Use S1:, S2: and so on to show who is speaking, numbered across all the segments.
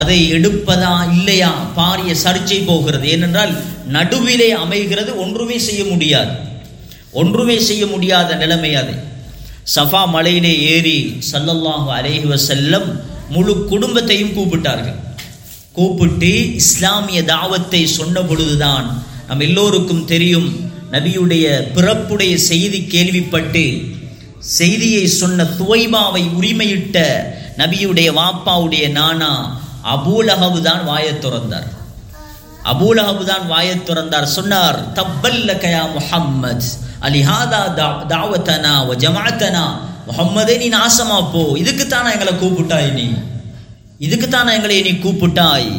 S1: அதை எடுப்பதா இல்லையா பாரிய சர்ச்சை போகிறது ஏனென்றால் நடுவிலே அமைகிறது ஒன்றுமே செய்ய முடியாது ஒன்றுமே செய்ய முடியாத நிலைமை அது சஃபா மலையிலே ஏறி சல்லல்லாஹு அலைஹி வஸல்லம் முழு குடும்பத்தையும் கூப்பிட்டார்கள் கூப்பிட்டு இஸ்லாமிய தாவத்தை சொன்ன பொழுதுதான் நம் எல்லோருக்கும் தெரியும் நபியுடைய பிறப்புடைய செய்தி கேள்விப்பட்டு செய்தியை சொன்ன துவைபாவை உரிமையிட்ட நபியுடைய வாப்பாவுடைய நானா அபூலஹபு தான் வாயத் துறந்தார் அபூலஹபு தான் வாயத் துறந்தார் சொன்னார் தப்பல்ல கயா முஹம்மத் அலிஹாதா தாவத்தனா வ ஜமாத்தனா முஹம்மதே நீ நாசமா போ இதுக்குத்தானா எங்களை கூப்பிட்டாய் நீ இதுக்குத்தானா எங்களை நீ கூப்பிட்டாய்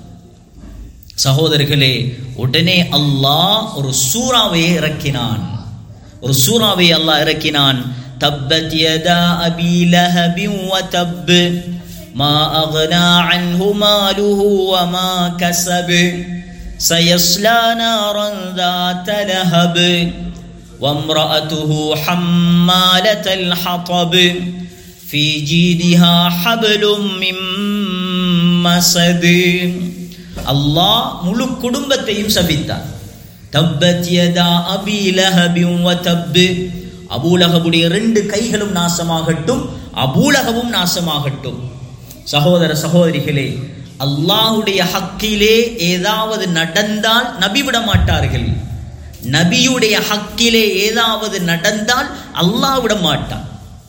S1: சகோதரர்களே உடனே அல்லாஹ் ஒரு சூறாவை இறக்கினான் ஒரு சூறாவை அல்லாஹ் இறக்கினான் தப்பத் யதா அபி லஹபின் வ தப் ما أغنى عنه ماله وما كسب سيصلى نارا ذات لهب وامرأته حمالة الحطب في جيدها حبل من مسد அல்லாஹ் முழு குடும்பத்தையும் சபித்தார் தப்பத் யதா அபி லஹபின் வ தப் அபூலகபுடைய ரெண்டு கைகளும் நாசமாகட்டும் அபூலகவும் நாசமாகட்டும் சகோதர சகோதரிகளே அல்லாஹுடைய ஹக்கிலே ஏதாவது நடந்தால் நபி விட மாட்டார்கள் நபியுடைய ஹக்கிலே ஏதாவது நடந்தால் அல்லாஹ் விட மாட்டான்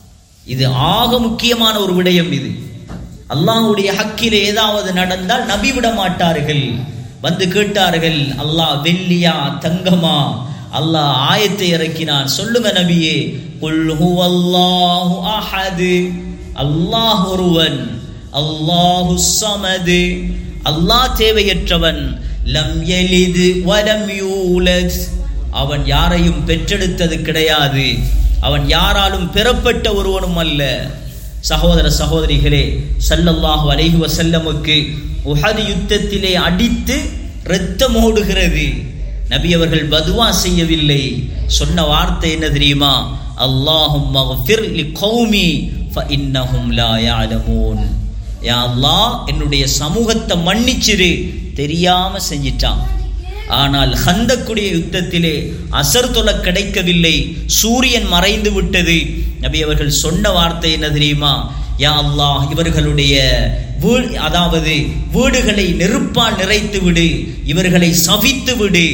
S1: இது ஆக முக்கியமான ஒரு விடயம் இது அல்லாஹுடைய ஹக்கிலே ஏதாவது நடந்தால் நபி விட மாட்டார்கள் வந்து கேட்டார்கள் அல்லாஹ் வெள்ளியா தங்கமா அல்லாஹ் ஆயத்தை இறக்கினான் சொல்லுங்க நபியே குல் ஹுவல்லாஹு அஹது அல்லாஹ் ஒருவன் அல்லாஹு சமது அல்லாஹ் தேவையற்றவன் லம் எலிது வலம் யூலத் அவன் யாரையும் பெற்றெடுத்தது கிடையாது அவன் யாராலும் பெறப்பட்ட ஒருவனும் அல்ல சகோதர சகோதரிகளே சல்லல்லாஹு அலைஹி வசல்லமுக்கு உஹது யுத்தத்திலே அடித்து இரத்தம் ஓடுகிறது நபி அவர்கள் பதுவா செய்யவில்லை சொன்ன வார்த்தை என்ன தெரியுமா அல்லாஹும் மஃபிர் லி கௌமி ஃபஇன்னஹும் லா யஅலமூன் யா அல்லாஹ் என்னுடைய சமூகத்தை மன்னிச்சிரு தெரியாம செஞ்சிட்டான் ஆனால் ஹந்தக்குடைய யுத்தத்திலே அசர் தொலை கிடைக்கவில்லை சூரியன் மறைந்து விட்டது நபி அவர்கள் சொன்ன வார்த்தை என்ன தெரியுமா யா அல்லாஹ் இவர்களுடைய வீ அதாவது வீடுகளை நெருப்பால் நிறைத்து விடு இவர்களை சபித்து விடு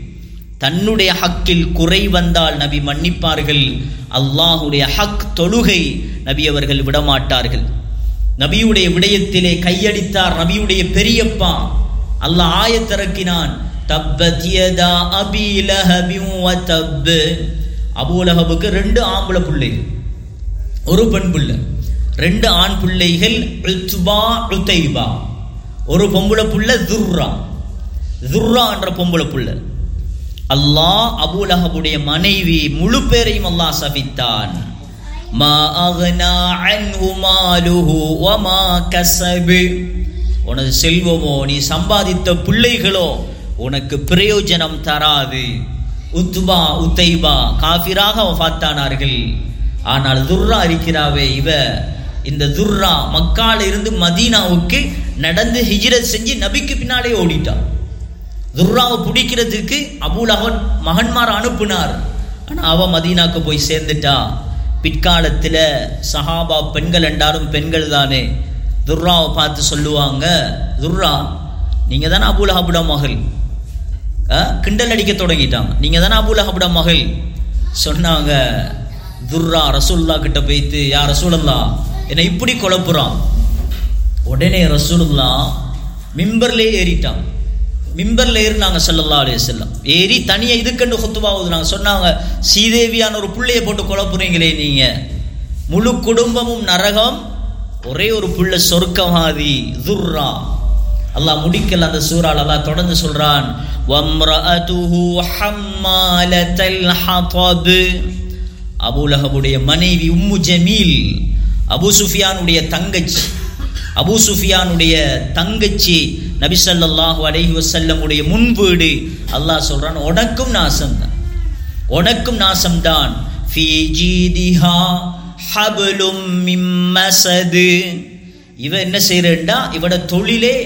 S1: தன்னுடைய ஹக்கில் குறை வந்தால் நபி மன்னிப்பார்கள் அல்லாஹுடைய ஹக் தொழுகை நபி அவர்கள் விடமாட்டார்கள் நபியுடைய விடயத்திலே கையடித்தார் நபியுடைய பெரியப்பா அல்லாஹ் ஆயத்திறக்கினான் தப்பத் யதா அபி லஹபின் வ தப் அபூ லஹபுக்கு ரெண்டு ஆம்பளை பிள்ளைகள் ஒரு பெண் பிள்ளை ரெண்டு ஆண் பிள்ளைகள் உத்பா உத்தைபா ஒரு பொம்பளை புள்ள துர்ரா துர்ரா என்ற பொம்பளை புள்ள அல்லாஹ் அபூலஹபுடைய மனைவி முழு பேரையும் அல்லாஹ் சபித்தான் மா அக்னா அன்ஹு மாலுஹு வமா கஸப் உனது செல்வமோ நீ சம்பாதித்த பிள்ளைகளோ உனக்கு பிரயோஜனம் தராது உத்துபா உத்தைபா காஃபிராக வஃபாத்தானார்கள் ஆனால் துர்ரா இருக்கிறாவே இவ இந்த துர்ரா மக்கால இருந்து மதீனாவுக்கு நடந்து ஹிஜ்ரத் செஞ்சு நபிக்கு பின்னாலே ஓடிட்டான் துர்ராவை பிடிக்கிறதுக்கு அபூலகன் மகன்மார் அனுப்புனார் ஆனால் அவ மதீனாக்கு போய் சேர்ந்துட்டா பிற்காலத்தில் சஹாபா பெண்கள் என்றாலும் பெண்கள் தானே துர்ராவை பார்த்து சொல்லுவாங்க துர்ரா நீங்கள் தானே அபூலஹபுட மகள் கிண்டல் அடிக்க தொடங்கிட்டாங்க நீங்கள் தானே அபூலஹபுட மகள் சொன்னாங்க துர்ரா ரசூல்லா கிட்ட போய்த்து யா ரசூலல்லா என்னை இப்படி குழப்புறான் உடனே ரசூலுல்லா மிம்பர்லேயே ஏறிட்டான் மிம்பர்ல ஏறினாங்க சல்லல்லா அலைய செல்லம் ஏறி தனியா இதுக்கண்டு ஹொத்துவா ஓதுனாங்க சொன்னாங்க சீதேவியான ஒரு பிள்ளைய போட்டு குழப்புறீங்களே நீங்க முழு குடும்பமும் நரகம் ஒரே ஒரு புள்ள சொர்க்கவாதி துர்ரா அல்லாஹ் முடிக்கல அந்த சூறால் அல்லாஹ் தொடர்ந்து சொல்றான் வம்ரஅதுஹு ஹம்மாலத்தல் ஹதப் அபூலஹபுடைய மனைவி உம்மு ஜமீல் அபு சுஃபியானுடைய தங்கச்சி அபு சுஃபியானுடைய தங்கச்சி நபிசல்லாஹு அலைஹி வசல்லமுடைய முன்வீடு அல்லாஹ் சொல்றான் உனக்கும் நாசம்தான் உனக்கும் நாசம்தான் ஃபீ ஜீதிஹா ஹபலும் மிம்மசது இவ என்ன செய்யறா இவட தொழிலே